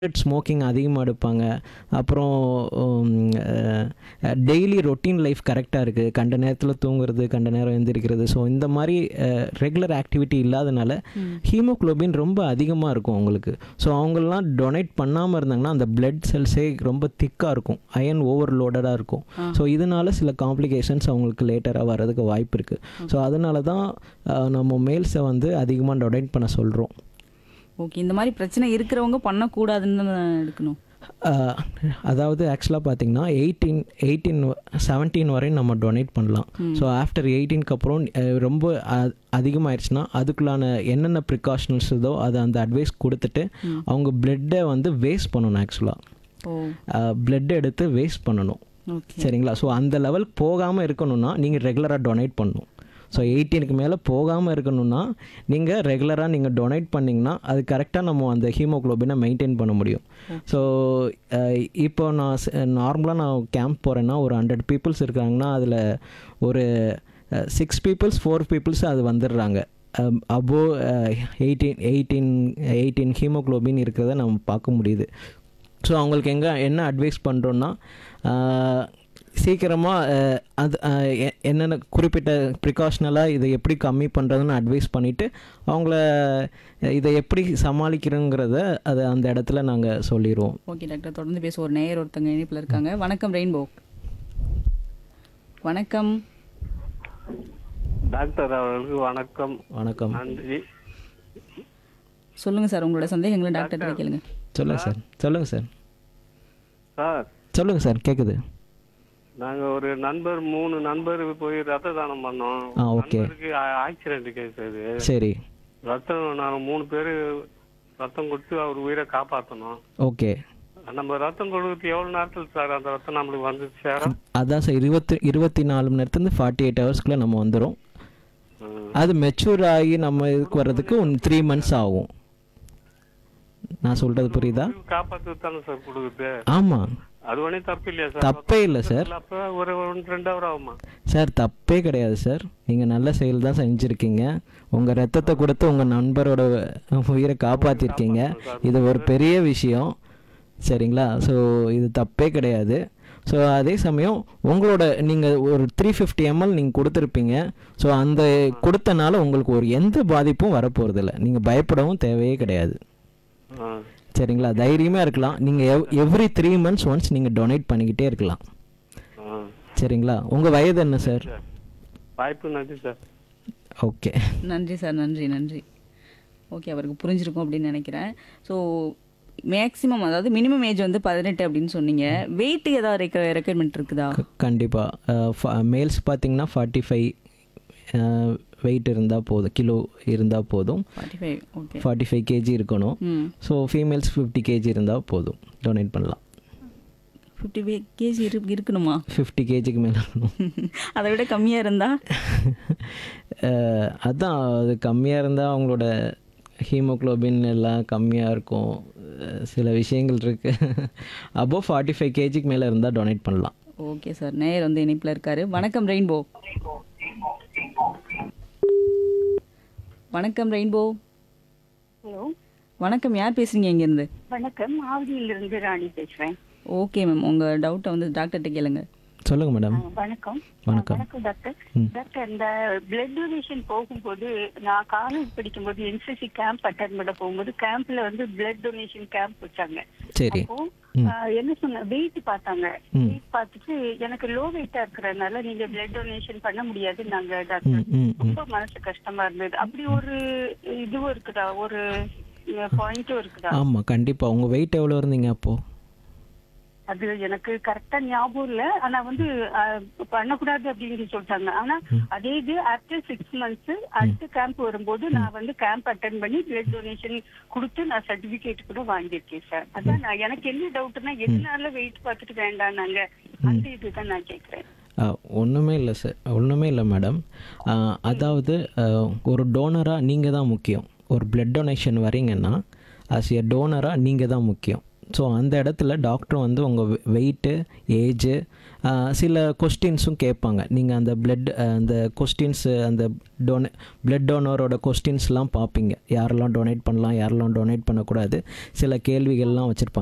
Smoking அதிகமாக எடுப்பாங்க அப்புறம் டெய்லி ரொட்டீன் லைஃப் கரெக்டாக இருக்குது கண்ட நேரத்தில் தூங்குறது கண்ட நேரம் எந்திரிக்கிறது ஸோ இந்த மாதிரி ரெகுலர் ஆக்டிவிட்டி இல்லாதனால ஹீமோக்ளோபின் ரொம்ப அதிகமாக இருக்கும் அவங்களுக்கு ஸோ அவங்களெலாம் டொனேட் பண்ணாமல் இருந்தாங்கன்னா அந்த பிளட் செல்ஸே ரொம்ப திக்காக இருக்கும் அயன் ஓவர்லோடடாக இருக்கும் ஸோ இதனால சில காம்ப்ளிகேஷன்ஸ் அவங்களுக்கு லேட்டராக வர்றதுக்கு வாய்ப்பு இருக்குது ஸோ அதனால தான் அஹ், நம்ம மேல்ஸை வந்து அதிகமாக டொனேட் பண்ண சொல்கிறோம் ஓகே இந்த மாதிரி பிரச்சனை இருக்கிறவங்க பண்ணக்கூடாதுன்னு தான் எடுக்கணும் ஆஹ் அதாவது ஆக்சுவலாக பார்த்தீங்கன்னா எயிட்டீன் எயிட்டீன் செவன்டீன் வரையும் நம்ம டொனேட் பண்ணலாம் ஸோ ஆஃப்டர் எயிட்டீனுக்கு அப்புறம் அஹ், ரொம்ப அ- அதிகமாயிடுச்சுன்னா அதுக்குள்ளான என்னென்ன ப்ரிகாஷன்ஸ் இதோ அதை அந்த அட்வைஸ் கொடுத்துட்டு அவங்க பிளட்டை வந்து வேஸ்ட் பண்ணணும் ஆக்சுவலாக ஓ பிளட் எடுத்து வேஸ்ட் பண்ணணும் ஓகே சரிங்களா ஸோ அந்த லெவலுக்கு போகாமல் இருக்கணும்னா நீங்கள் ரெகுலராக டொனேட் பண்ணணும் ஸோ எயிட்டீனுக்கு மேலே போகாமல் இருக்கணும்னா நீங்கள் ரெகுலராக நீங்கள் டொனேட் பண்ணிங்கன்னா அது கரெக்டாக நம்ம அந்த ஹீமோக்ளோபினை மெயின்டைன் பண்ண முடியும் ஸோ இப்போ நான் நார்மலாக நான் கேம்ப் போகிறேன்னா ஒரு ஹண்ட்ரட் பீப்புள்ஸ் இருக்காங்கன்னா அதில் ஒரு சிக்ஸ் பீப்புள்ஸ் ஃபோர் பீப்புள்ஸ் அது வந்துடுறாங்க above eighteen eighteen eighteen haemoglobin இருக்கிறத நம்ம பார்க்க முடியுது ஸோ அவங்களுக்கு எங்கே என்ன அட்வைஸ் பண்ணுறோன்னா சீக்கிரமாக அது ஆஹ் எ- என்னென்ன குறிப்பிட்ட ப்ரிகாஷனலாக இதை எப்படி கம்மி பண்ணுறதுன்னு அட்வைஸ் பண்ணிவிட்டு அவங்கள இதை எப்படி சமாளிக்கிறோங்கிறத அதை அந்த இடத்துல நாங்கள் சொல்லிடுவோம் ஓகே டாக்டர் தொடர்ந்து பேச ஒரு நேயர் ஒருத்தங்க இணைப்பில் இருக்காங்க வணக்கம் ரெயின்போ வணக்கம் டாக்டர் அவர்களுக்கு வணக்கம் வணக்கம் நன்றி சொல்லுங்க சார் உங்களோட சந்தேகங்களை டாக்டர் கேளுங்க சொல்லுங்கள் சார் சொல்லுங்கள் சார் சார் சொல்லுங்கள் சார் கேட்குது நாங்க ஒரு நண்பர் மூணு நண்பர் போய் ரத்த தானம் பண்ணோம் ஆ, okay. நண்பருக்கு ஆக்சிடென்ட் கேஸ் அது சரி ரத்தம் நாங்க மூணு பேர் ரத்தம் கொடுத்து அவர் உயிரை காப்பாத்தணும் ஓகே நம்ம ரத்தம் கொடுத்து எவ்வளவு நேரத்துல சார் அந்த ரத்தம் நம்மளுக்கு வந்து சேரும் அதான் சார் இருபத்தி இருபத்தி நாலு மணி நேரத்துலேருந்து ஃபார்ட்டி எயிட் ஹவர்ஸ்க்குள்ளே நம்ம வந்துடும் ம். அது மெச்சூர் ஆகி நம்ம இதுக்கு வர்றதுக்கு ஒன் த்ரீ மந்த்ஸ் ஆகும் நான் சொல்கிறது புரியுதா காப்பாத்து தானே சார் கொடுக்குது ஆமாம் அது ஒன்றும் தப்பு இல்லையா சார் தப்பே இல்லை சார் அப்ப ஒரு ஒன்று ரெண்டு ஹவர் ஆகுமா சார் தப்பே கிடையாது சார் நீங்கள் நல்ல செயல் தான் செஞ்சுருக்கீங்க உங்கள் ரத்தத்தை கொடுத்து உங்கள் நண்பரோட உயிரை காப்பாற்றிருக்கீங்க இது ஒரு பெரிய விஷயம் சரிங்களா ஸோ இது தப்பே கிடையாது ஸோ அதே சமயம் உங்களோட நீங்கள் ஒரு த்ரீ ஃபிஃப்டி எம்எல் நீங்கள் கொடுத்துருப்பீங்க ஸோ அந்த கொடுத்தனால உங்களுக்கு ஒரு எந்த பாதிப்பும் வரப்போகிறதில்ல நீங்கள் பயப்படவும் தேவையே கிடையாது ஆ. சரிங்களா தைரியமாக இருக்கலாம் நீங்கள் ev every three months once நீங்கள் டொனேட் பண்ணிக்கிட்டே இருக்கலாம் ஆ. சரிங்களா உங்கள் வயது என்ன சார் வாய்ப்பு நன்றி சார் ஓகே நன்றி சார் நன்றி நன்றி ஓகே அவருக்கு புரிஞ்சிருக்கும் அப்படின்னு நினைக்கிறேன் ஸோ மேக்ஸிமம் அதாவது மினிமம் ஏஜ் வந்து பதினெட்டு அப்படின்னு சொன்னீங்க வெயிட் ஏதாவது ரெக்க ரெக்கமெண்ட் இருக்குதா கண்டிப்பாக மேல்ஸ் பார்த்தீங்கன்னா ஃபார்ட்டி ஃபைவ் வெயிட் இருந்தால் போதும் கிலோ இருந்தால் போதும் forty five okay forty five kg இருக்கணும் ம் ஸோ ஃபீமேல்ஸ் ஃபிஃப்டி கேஜி இருந்தால் போதும் டொனேட் பண்ணலாம் ஃபிஃப்டி ஃபைவ் கேஜி இரு இருக்கணுமா ஃபிஃப்டி கேஜிக்கு மேலே இருக்கணும் அதை விட கம்மியாக இருந்தா அஹ், அதான் அது கம்மியாக இருந்தால் அவங்களோட ஹீமோக்ளோபின் எல்லாம் கம்மியாக இருக்கும் அஹ், சில விஷயங்கள் இருக்குது அபோவ் ஃபார்ட்டி ஃபைவ் கேஜிக்கு மேலே இருந்தால் டொனேட் பண்ணலாம் ஓகே சார் நேயர் வந்து இணைப்பில் இருக்காரு வணக்கம் ரெயின்போ வணக்கம் ரெயின்போ ஹலோ வணக்கம் யார் பேசுறீங்க இங்கேருந்து வணக்கம் ஆவடியிலிருந்து ராணி பேசுறேன் ஓகே மேம் உங்கள் டவுட்டை வந்து டாக்டர்கிட்ட கேளுங்க சொல்லுங்கள் மேடம் ஆ, வணக்கம் வணக்கம். வணக்கம் டாக்டர் ம். டாக்டர் இந்த பிளட் டொனேஷன் போகும்போது நான் காலேஜ் படிக்கும்போது என்சிசி கேம்ப் அட்டன் பண்ண போகும்போது கேம்ப்ல வந்து பிளட் டொனேஷன் கேம்ப் வச்சாங்க சரி அப்போ ஆ, என்ன சொன்ன வெயிட் பார்த்தாங்க ம். வெயிட் பார்த்துட்டு எனக்கு லோ வெயிட்டா இருக்கிறதுனால நீங்க பிளட் டொனேஷன் பண்ண முடியாது நாங்க டாக்டர் ம் ம் ம் ரொம்ப மனசு கஷ்டமா இருந்தது அப்படி ஒரு இதுவும் இருக்குதா ஒரு பாயிண்ட்டும் இருக்குதா ஆமாம் கண்டிப்பாக உங்கள் வெயிட் எவ்வளோ இருந்தீங்க அப்போது அது எனக்கு கரெக்டா ஞாபகம் இல்ல ஆனா வந்து அஹ், பண்ணக்கூடாது அப்படின்னு சொல்லிட்டாங்க ஆனா அதே இது ஆஃப்டர் சிக்ஸ் மந்த்ஸ் அடுத்த கேம்ப் வரும்போது நான் வந்து கேம்ப் அட்டன் பண்ணி பிளட் டொனேஷன் கொடுத்து நான் சர்டிபிகேட் கூட வாங்கியிருக்கேன் சார் அதான் நான் எனக்கு என்ன டவுட்னா எதனால வெயிட் பார்த்துட்டு வேண்டாம் நாங்க அந்த இதுதான் நான் கேக்குறேன் ஒன்றுமே இல்லை சார் ஒன்றுமே இல்லை மேடம் அதாவது ஆ, ஒரு டோனராக நீங்கள் தான் முக்கியம் ஒரு பிளட் டொனேஷன் வரீங்கன்னா ஆஸ் எ டோனராக நீங்கள் தான் முக்கியம் ஸோ அந்த இடத்துல டாக்டர் வந்து உங்கள் வெயிட்டு ஏஜு சில கொஸ்டின்ஸும் கேட்பாங்க நீங்கள் அந்த பிளட் அந்த கொஸ்டின்ஸு அந்த டொனே பிளட் டோனரோட கொஸ்டின்ஸ்லாம் பார்ப்பீங்க யாரெல்லாம் டொனேட் பண்ணலாம் யாரெல்லாம் டொனேட் பண்ணக்கூடாது சில கேள்விகள்லாம் வச்சுருப்பாங்க